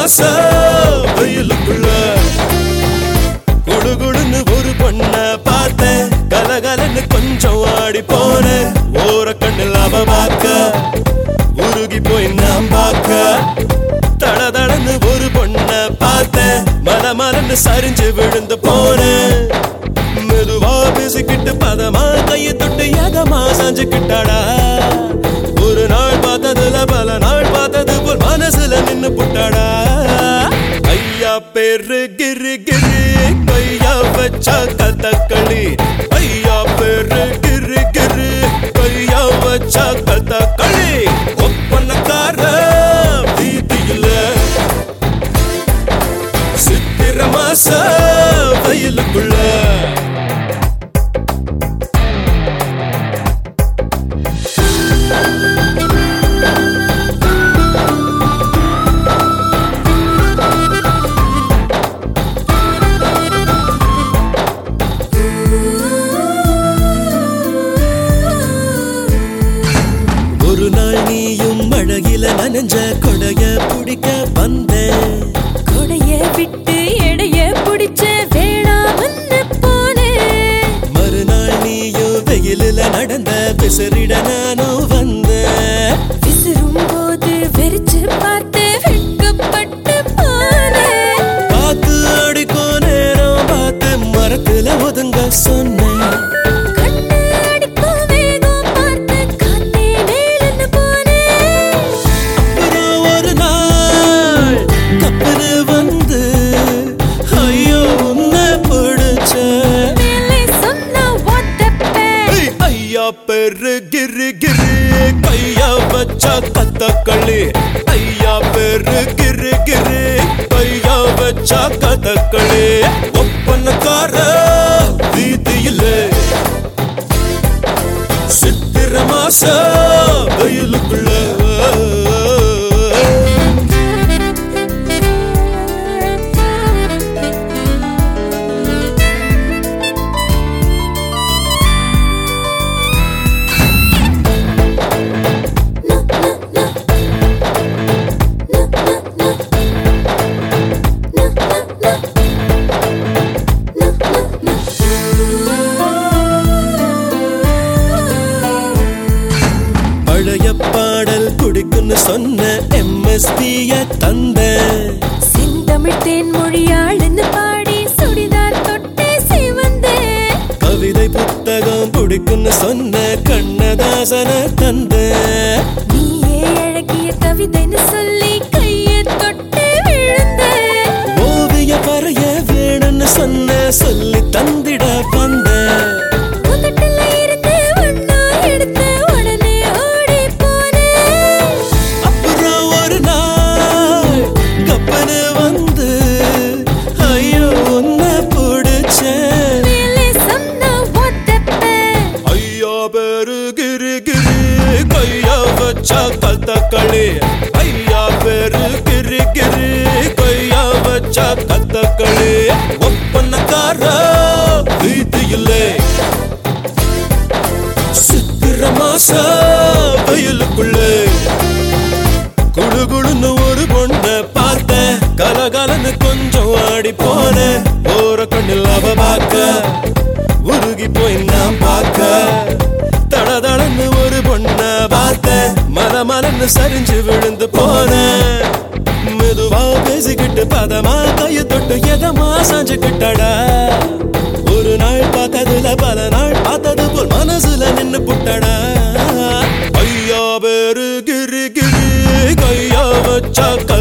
மாச வெயிலுக்குள்ள குடுகுடுன்னு ஒரு பொண்ண பார்த்தேன் கலகலன்னு கொஞ்சம் ஆடி போனேன் ஓர கண்ணில் அவ பார்க்க உருகி போய் நான் பார்க்க தடதடன்னு ஒரு பொண்ண பார்த்தேன் மல மலன்னு சரிஞ்சு விழுந்து போனேன் மெதுவா பேசிக்கிட்டு பதமா கையை தொட்டு எதமா செஞ்சுக்கிட்டாடா ஒரு நாள் பார்த்ததுல பல நாள் பார்த்தது போல் மனசுல நின்னு புட்டாடா ஐயா பேரு கிரு கிரு கையா வச்சா கதக்களி ஐயா பேரு கிரு கிரு கையா வச்சா கதக்களி ஒப்பனக்கார வீதியில சித்திர மாச வயலுக்குள்ள ஒரு நாள் நீயும் மழையில நனைஞ்ச கொடைய பிடிக்க வந்தேன் கொடைய விட்டு எடைய புடிச்ச வேணாமன்னு போனேன் மறுநாள் நீயும் வெயிலில நடந்த பிசறிட நானும் வந்தேன் விசிறும் போது வெறிச்சு பார்த்து வெட்கப்பட்டு போனேன் காத்து அடிக்கும் நேரம் பார்த்து மரத்துல ஒதுங்க சொன்னேன் கண்ணு அடிக்கும் வேகம் பார்த்து காத்தே மேலன்னு போனேன் அப்புறம் ஒரு நாள் கப்பனு வந்து ஐயோ உன்னை பிடிச்சேன் மேலே சொன்ன ஒத்தப்பேன் ஏய், ஐயா பேரு கிரு கிரு கையா வச்சா கதக்களி ஐயா பேரு கிரு கிரு கையா வச்சா கதக்களி ஒப்பனக்கார வீதியில சித்திர மாச வெயிலுக்குள்ள பழைய பாடல் குடிக்குன்னு சொன்ன எம்எஸ்பிய தந்த செந்தமிழ் தேன்மொழியாளுன்னு பாடி சுடிதார் தொட்டே சிவந்தேன் கவிதை புத்தகம் பிடிக்குன்னு சொன்ன கண்ணதாசன தந்த நீயே அழகிய கவிதைன்னு சொல்லி கையை தொட்டு விழுந்தேன் ஓவிய வரைய வேணும்னு சொன்ன சொல்லி தந்திட வந்த உதட்டுல இருந்து ஒண்ணா எடுத்து உடனே ஓடி போனேன் அப்புறம் ஒரு நாள் கப்பனு வந்து ஐயோ உன்னை பிடிச்சேன் மேலே சொன்ன ஒத்தப்பேன் ஐயா பேரு கிரு கிரு கையா வச்சா கத்தக்களி ஐயா பேரு கிரு கிரு கையா வச்சா கத்தக்களி ஒப்பனக்கார வீதியிலே சித்திர மாச வெயிலுக்குள்ளே குழு குழுன்னு ஒரு பொண்ண பார்த்தேன் கலகலன்னு கொஞ்சம் ஆடி போனேன் ஓர கண்ணில் அவ பார்க்க உருகி போய் நான் பார்க்க தடதடன்னு ஒரு பொண்ண பார்த்தேன் மல மலன்னு சரிஞ்சு விழுந்து போனேன் மெதுவா பேசிக்கிட்டு பதமா கைய தொட்டு எதமா செஞ்சுக்கிட்டடா ஒரு நாள் பார்த்ததுல பல நாள் பார்த்தது போல் மனசுல நின்னு புட்டடா ஐயா பேரு கிரு கிரு கையா வச்சா